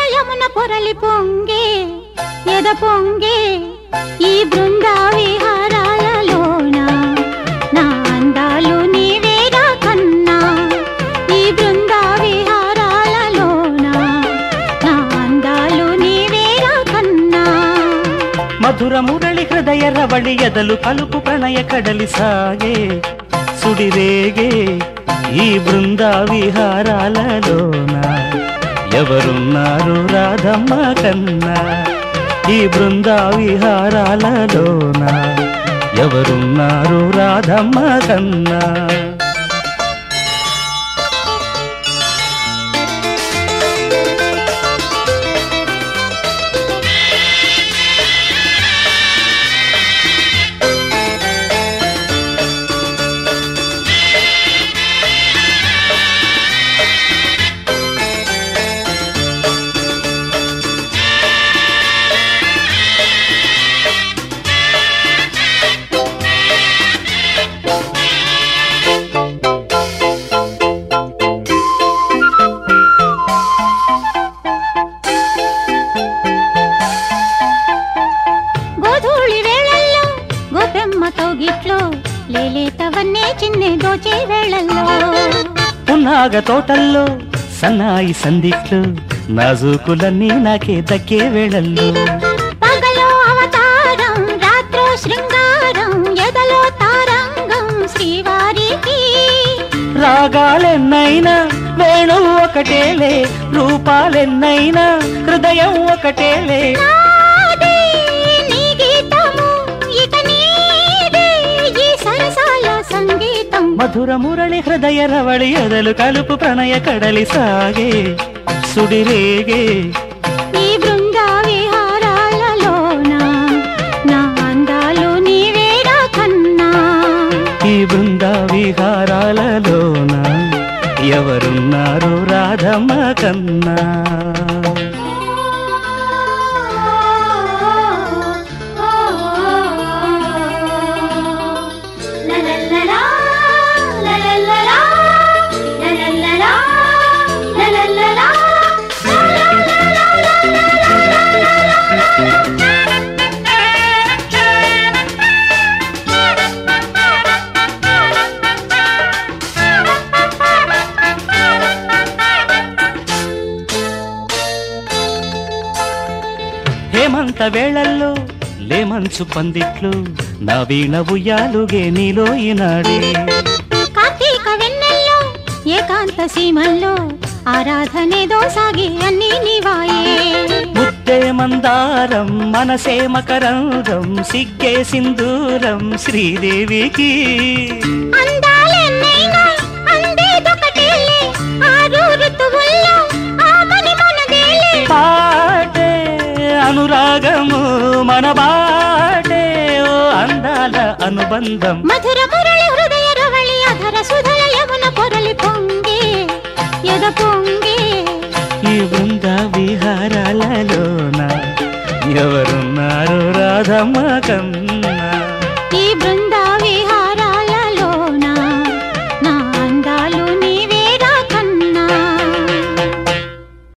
యమున పొరలి పొంగే ఎద పొంగే ఈ బృంద విహారాలలోన నా అందాలు నీవేరా కన్నా ఈ బృంద విహారాలలోన నా అందాలు నీవేరా కన్నా మధుర మురళి హృదయ రవళి ఎదలు కలుపు ప్రణయ కడలి సాగే సుడిరేగే ఈ బృంద విహారాలలోన ఎవరున్నారు రాధమ్మ కన్నా ఈ బృంద విహారాలలోన ఎవరున్నారు రాధమ్మ కన్నా గోధూళి వేళల్లో గోపెమ్మతో గిట్లో లేలేతవన్నే చిన్నే దోచే వేళల్లో పున్నాగ తోటల్లో సన్నాయి సందిట్లు నాజూకులన్నీ నాకే దక్కే వేళల్లో పగలో అవతారం రాత్రో శృంగారం ఎదలో తారంగం శ్రీవారికి రాగాలెన్నైనా వేణు ఒకటేలే రూపాలెన్నైనా హృదయం ఒకటేలే నాదే నీ గీతము ఇక నీదే ఈ సరసాల సంగీతం మధుర మురళి హృదయ రవళి ఎదలు కలుపు ప్రణయ కడలి సాగే సుడిరేగే ఈ బృంద విహారాలలోన నా అందాలు నీవేరా కన్నా ఈ బృంద విహారాలలోన ఎవరున్నారు రాధమ్మ కన్నా లలలలా, లలలలా, లలలలా, లలలలా, హేమంత వేళల్లో లేమంచు పందిట్లు నా వీణ ఉయ్యాలుగే నీలో ఈనాడే కార్తీక వెన్నెల్లో ఏకాంత సీమల్లో ఆరాధనేదో సాగి అన్ని నీవాయే ముద్దే మందారం మనసే మకరంగం సిగ్గే సింధూరం శ్రీదేవికి అందాలెన్నైనా అందేదొకటేలే ఆరు ఋతువుల్లో ఆమని మనదేలే పాటే అనురాగము మన బాటే ఓ అందాల అనుబంధం మధుర మురళి హృదయ రవళి అధర సుధల యమున పొరలి పొంగే ఎద పొంగే ఈ బృంద విహారాలలోన ఎవరున్నారు రాధమ్మ కన్నా